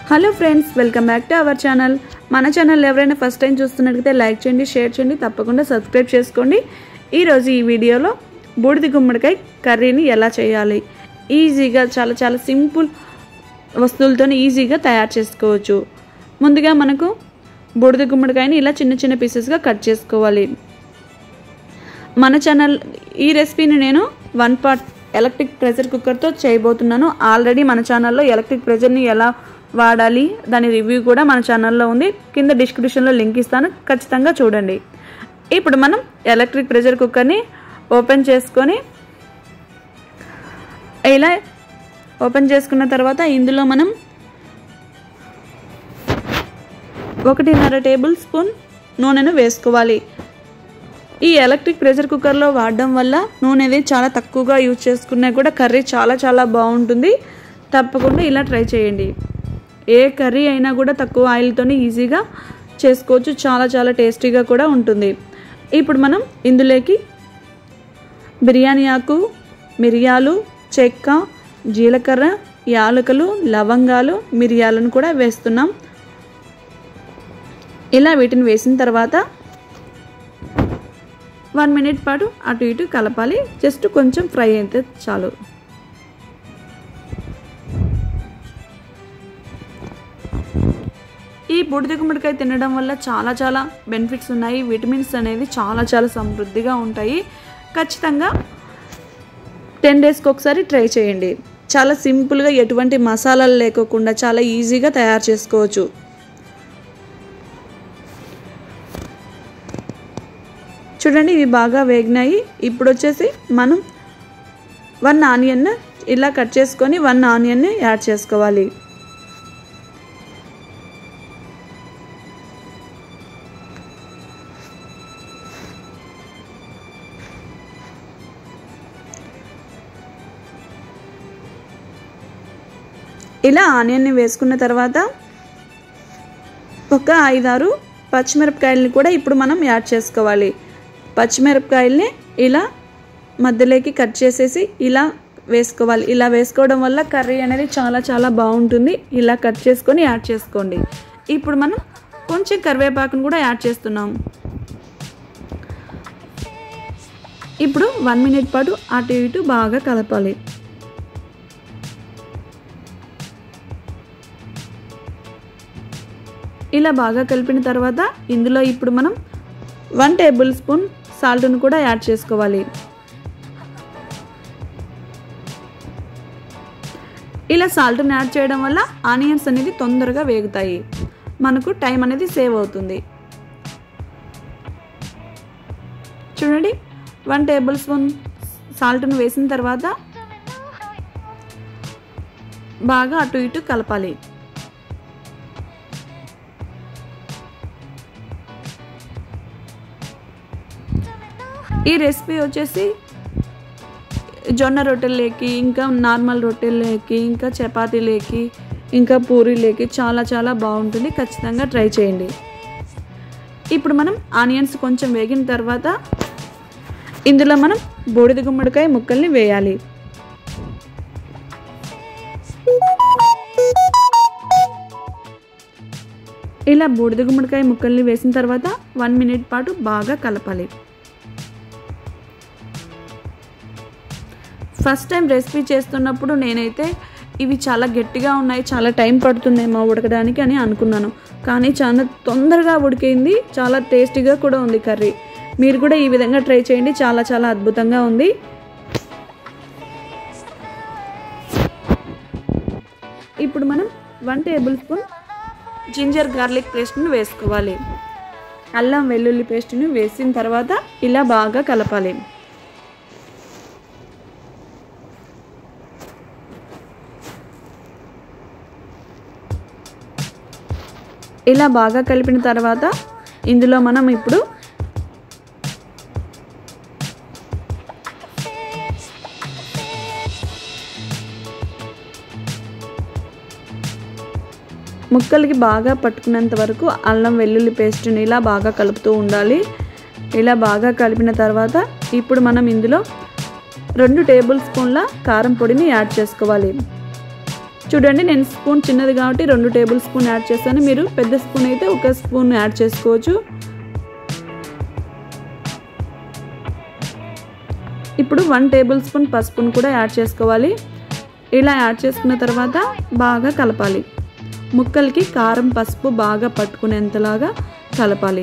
hello friends welcome back to our channel మన channel ఎవరైనా first time చూస్తున్నట్లయితే like చేయండి షేర్ చేయండి తప్పకుండా సబ్స్క్రైబ్ చేసుకోండి ఈరోజు ఈ వీడియోలో బూడిద గుమ్మడికాయ కర్రీని ఎలా చేయాలి ఈజీగా చాలా చాలా సింపుల్ వస్తువులతో ఈజీగా తయారు చేసుకోవచ్చు ముందుగా మనకు బూడిద గుమ్మడికాయని ఇలా చిన్న చిన్న పీసెస్గా కట్ చేసుకోవాలి మన ఛానల్ ఈ రెసిపీని నేను వన్ పార్ట్ ఎలక్ట్రిక్ ప్రెషర్ కుక్కర్తో చేయబోతున్నాను ఆల్రెడీ మన ఛానల్లో ఎలక్ట్రిక్ ప్రెషర్ని ఎలా వాడాలి దాని రివ్యూ కూడా మన ఛానల్లో ఉంది కింద డిస్క్రిప్షన్లో లింక్ ఇస్తాను ఖచ్చితంగా చూడండి ఇప్పుడు మనం ఎలక్ట్రిక్ ప్రెషర్ కుక్కర్ని ఓపెన్ చేసుకొని ఇలా ఓపెన్ చేసుకున్న తర్వాత ఇందులో మనం ఒకటిన్నర టేబుల్ స్పూన్ నూనెను వేసుకోవాలి ఈ ఎలక్ట్రిక్ ప్రెషర్ కుక్కర్లో వాడడం వల్ల నూనె అనేది చాలా తక్కువగా యూజ్ చేసుకున్నా కూడా కర్రీ చాలా చాలా బాగుంటుంది తప్పకుండా ఇలా ట్రై చేయండి ఏ కర్రీ అయినా కూడా తక్కువ ఆయిల్తోనే ఈజీగా చేసుకోవచ్చు చాలా చాలా టేస్టీగా కూడా ఉంటుంది ఇప్పుడు మనం ఇందులోకి బిర్యానీ ఆకు మిరియాలు చెక్క జీలకర్ర యాలకులు లవంగాలు మిరియాలను కూడా వేస్తున్నాం ఇలా వీటిని వేసిన తర్వాత వన్ మినిట్ పాటు అటు ఇటు కలపాలి జస్ట్ కొంచెం ఫ్రై అయితే చాలు ఈ బూడిద గుమ్మడికాయ తినడం వల్ల చాలా చాలా బెనిఫిట్స్ ఉన్నాయి విటమిన్స్ అనేది చాలా చాలా సమృద్ధిగా ఉంటాయి ఖచ్చితంగా టెన్ డేస్కి ఒకసారి ట్రై చేయండి చాలా సింపుల్గా ఎటువంటి మసాలాలు లేకోకుండా చాలా ఈజీగా తయారు చేసుకోవచ్చు చూడండి ఇవి బాగా వేగినాయి ఇప్పుడు వచ్చేసి మనం వన్ ఆనియన్ ఇలా కట్ చేసుకొని వన్ ఆనియన్ని యాడ్ చేసుకోవాలి ఇలా ఆనియన్ని వేసుకున్న తర్వాత ఒక ఐదారు పచ్చిమిరపకాయలని కూడా ఇప్పుడు మనం యాడ్ చేసుకోవాలి పచ్చిమిరపకాయల్ని ఇలా మధ్యలోకి కట్ చేసేసి ఇలా వేసుకోవాలి ఇలా వేసుకోవడం వల్ల కర్రీ అనేది చాలా చాలా బాగుంటుంది ఇలా కట్ చేసుకొని యాడ్ చేసుకోండి ఇప్పుడు మనం కొంచెం కరివేపాకును కూడా యాడ్ చేస్తున్నాం ఇప్పుడు వన్ మినిట్ పాటు అటు ఇటు బాగా కలపాలి ఇలా బాగా కలిపిన తర్వాత ఇందులో ఇప్పుడు మనం వన్ టేబుల్ స్పూన్ సాల్ట్ను కూడా యాడ్ చేసుకోవాలి ఇలా సాల్ట్ని యాడ్ చేయడం వల్ల ఆనియన్స్ అనేది తొందరగా వేగుతాయి మనకు టైం అనేది సేవ్ అవుతుంది చూడండి వన్ టేబుల్ స్పూన్ సాల్ట్ను వేసిన తర్వాత బాగా అటు ఇటు కలపాలి ఈ రెసిపీ వచ్చేసి జొన్న రొట్టెల్లోకి ఇంకా నార్మల్ రొట్టెల్లోకి ఇంకా చపాతీలోకి ఇంకా పూరీలోకి చాలా చాలా బాగుంటుంది ఖచ్చితంగా ట్రై చేయండి ఇప్పుడు మనం ఆనియన్స్ కొంచెం వేగిన తర్వాత ఇందులో మనం బూడిద గుమ్మడికాయ ముక్కల్ని వేయాలి ఇలా బూడిద గుమ్మడికాయ ముక్కల్ని వేసిన తర్వాత వన్ మినిట్ పాటు బాగా కలపాలి ఫస్ట్ టైం రెసిపీ చేస్తున్నప్పుడు నేనైతే ఇవి చాలా గట్టిగా ఉన్నాయి చాలా టైం పడుతుందేమో ఉడకడానికి అని అనుకున్నాను కానీ చాలా తొందరగా ఉడికింది చాలా టేస్టీగా కూడా ఉంది కర్రీ మీరు కూడా ఈ విధంగా ట్రై చేయండి చాలా చాలా అద్భుతంగా ఉంది ఇప్పుడు మనం one tablespoon ginger garlic పేస్ట్ని వేసుకోవాలి అల్లం వెల్లుల్లి పేస్ట్ని వేసిన తర్వాత ఇలా బాగా కలపాలి ఇలా బాగా కలిపిన తర్వాత ఇందులో మనం ఇప్పుడు ముక్కలకి బాగా పట్టుకునేంత వరకు అల్లం వెల్లుల్లి పేస్ట్ని ఇలా బాగా కలుపుతూ ఉండాలి ఇలా బాగా కలిపిన తర్వాత ఇప్పుడు మనం ఇందులో రెండు టేబుల్ స్పూన్ల కారం పొడిని యాడ్ చేసుకోవాలి చూడండి నేను స్పూన్ చిన్నది కాబట్టి రెండు టేబుల్ స్పూన్ యాడ్ చేస్తాను మీరు పెద్ద స్పూన్ అయితే ఒక స్పూన్ యాడ్ చేసుకోవచ్చు ఇప్పుడు వన్ టేబుల్ స్పూన్ పసుపును కూడా యాడ్ చేసుకోవాలి ఇలా యాడ్ చేసుకున్న తర్వాత బాగా కలపాలి ముక్కలకి కారం పసుపు బాగా పట్టుకునేంతలాగా కలపాలి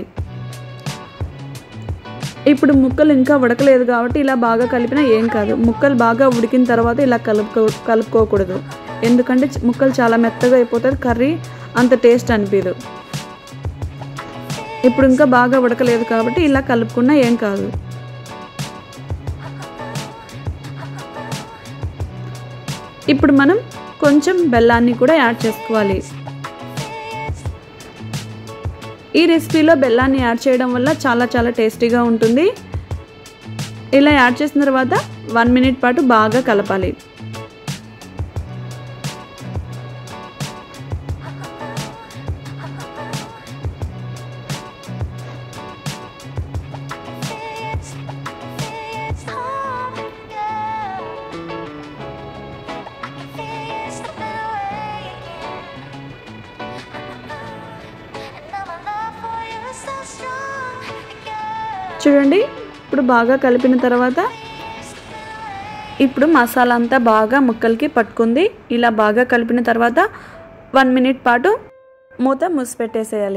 ఇప్పుడు ముక్కలు ఇంకా ఉడకలేదు కాబట్టి ఇలా బాగా కలిపినా ఏం కాదు ముక్కలు బాగా ఉడికిన తర్వాత ఇలా కలుపుకో కలుపుకోకూడదు ఎందుకంటే ముక్కలు చాలా మెత్తగా అయిపోతుంది కర్రీ అంత టేస్ట్ అనిపించదు ఇప్పుడు ఇంకా బాగా ఉడకలేదు కాబట్టి ఇలా కలుపుకున్నా ఏం కాదు ఇప్పుడు మనం కొంచెం బెల్లాన్ని కూడా యాడ్ చేసుకోవాలి ఈ రెసిపీలో బెల్లాన్ని యాడ్ చేయడం వల్ల చాలా చాలా టేస్టీగా ఉంటుంది ఇలా యాడ్ చేసిన తర్వాత వన్ మినిట్ పాటు బాగా కలపాలి చూడండి ఇప్పుడు బాగా కలిపిన తర్వాత ఇప్పుడు మసాలా అంతా బాగా ముక్కలకి పట్టుకుంది ఇలా బాగా కలిపిన తర్వాత వన్ మినిట్ పాటు మూత మూసిపెట్టేసేయాలి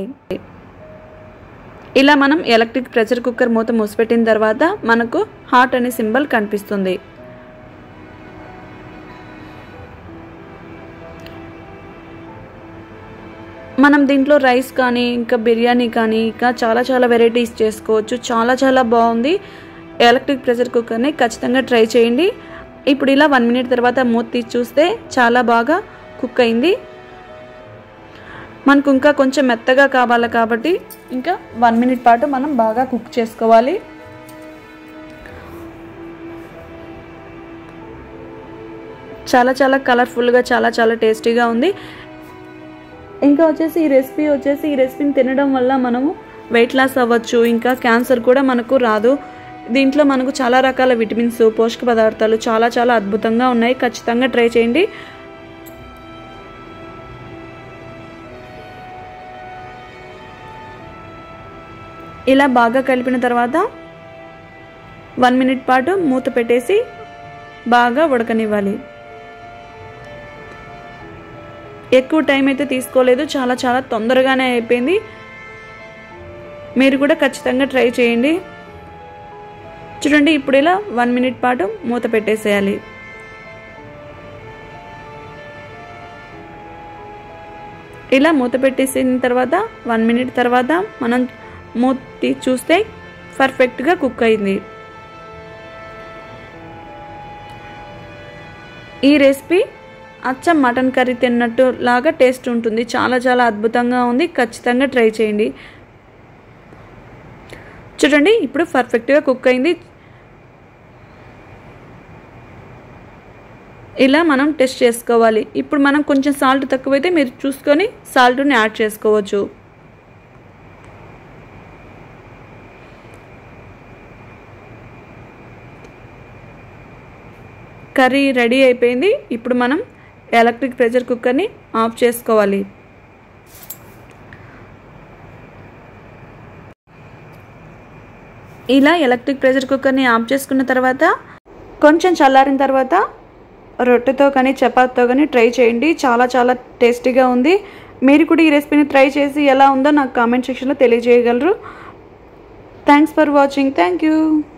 ఇలా మనం ఎలక్ట్రిక్ ప్రెషర్ కుక్కర్ మూత మూసిపెట్టిన తర్వాత మనకు హాట్ అనే సింబల్ కనిపిస్తుంది మనం దీంట్లో రైస్ కానీ ఇంకా బిర్యానీ కానీ ఇంకా చాలా చాలా వెరైటీస్ చేసుకోవచ్చు చాలా చాలా బాగుంది ఎలక్ట్రిక్ ప్రెషర్ కుక్కర్ని ఖచ్చితంగా ట్రై చేయండి ఇప్పుడు ఇలా వన్ మినిట్ తర్వాత మూత తీసి చూస్తే చాలా బాగా కుక్ అయింది మనకు ఇంకా కొంచెం మెత్తగా కావాలి కాబట్టి ఇంకా వన్ మినిట్ పాటు మనం బాగా కుక్ చేసుకోవాలి చాలా చాలా కలర్ఫుల్గా చాలా చాలా టేస్టీగా ఉంది ఇంకా వచ్చేసి ఈ రెసిపీ వచ్చేసి ఈ రెసిపీని తినడం వల్ల మనము వెయిట్ లాస్ అవ్వచ్చు ఇంకా క్యాన్సర్ కూడా మనకు రాదు దీంట్లో మనకు చాలా రకాల విటమిన్స్ పోషక పదార్థాలు చాలా చాలా అద్భుతంగా ఉన్నాయి ఖచ్చితంగా ట్రై చేయండి ఇలా బాగా కలిపిన తర్వాత వన్ మినిట్ పాటు మూత పెట్టేసి బాగా ఉడకనివ్వాలి ఎక్కువ టైం అయితే తీసుకోలేదు చాలా చాలా తొందరగానే అయిపోయింది మీరు కూడా ఖచ్చితంగా ట్రై చేయండి చూడండి ఇప్పుడు ఇలా వన్ మినిట్ పాటు మూత పెట్టేసేయాలి ఇలా మూత పెట్టేసిన తర్వాత వన్ మినిట్ తర్వాత మనం మూతి చూస్తే పర్ఫెక్ట్గా కుక్ అయింది ఈ రెసిపీ అచ్చం మటన్ కర్రీ తిన్నట్టు లాగా టేస్ట్ ఉంటుంది చాలా చాలా అద్భుతంగా ఉంది ఖచ్చితంగా ట్రై చేయండి చూడండి ఇప్పుడు పర్ఫెక్ట్గా కుక్ అయింది ఇలా మనం టెస్ట్ చేసుకోవాలి ఇప్పుడు మనం కొంచెం సాల్ట్ తక్కువైతే మీరు చూసుకొని సాల్ట్ని యాడ్ చేసుకోవచ్చు కర్రీ రెడీ అయిపోయింది ఇప్పుడు మనం ఎలక్ట్రిక్ ప్రెషర్ కుక్కర్ని ఆఫ్ చేసుకోవాలి ఇలా ఎలక్ట్రిక్ ప్రెషర్ కుక్కర్ని ఆఫ్ చేసుకున్న తర్వాత కొంచెం చల్లారిన తర్వాత రొట్టెతో కానీ చపాతీతో కానీ ట్రై చేయండి చాలా చాలా టేస్టీగా ఉంది మీరు కూడా ఈ రెసిపీని ట్రై చేసి ఎలా ఉందో నాకు కామెంట్ సెక్షన్లో తెలియజేయగలరు thanks for watching thank you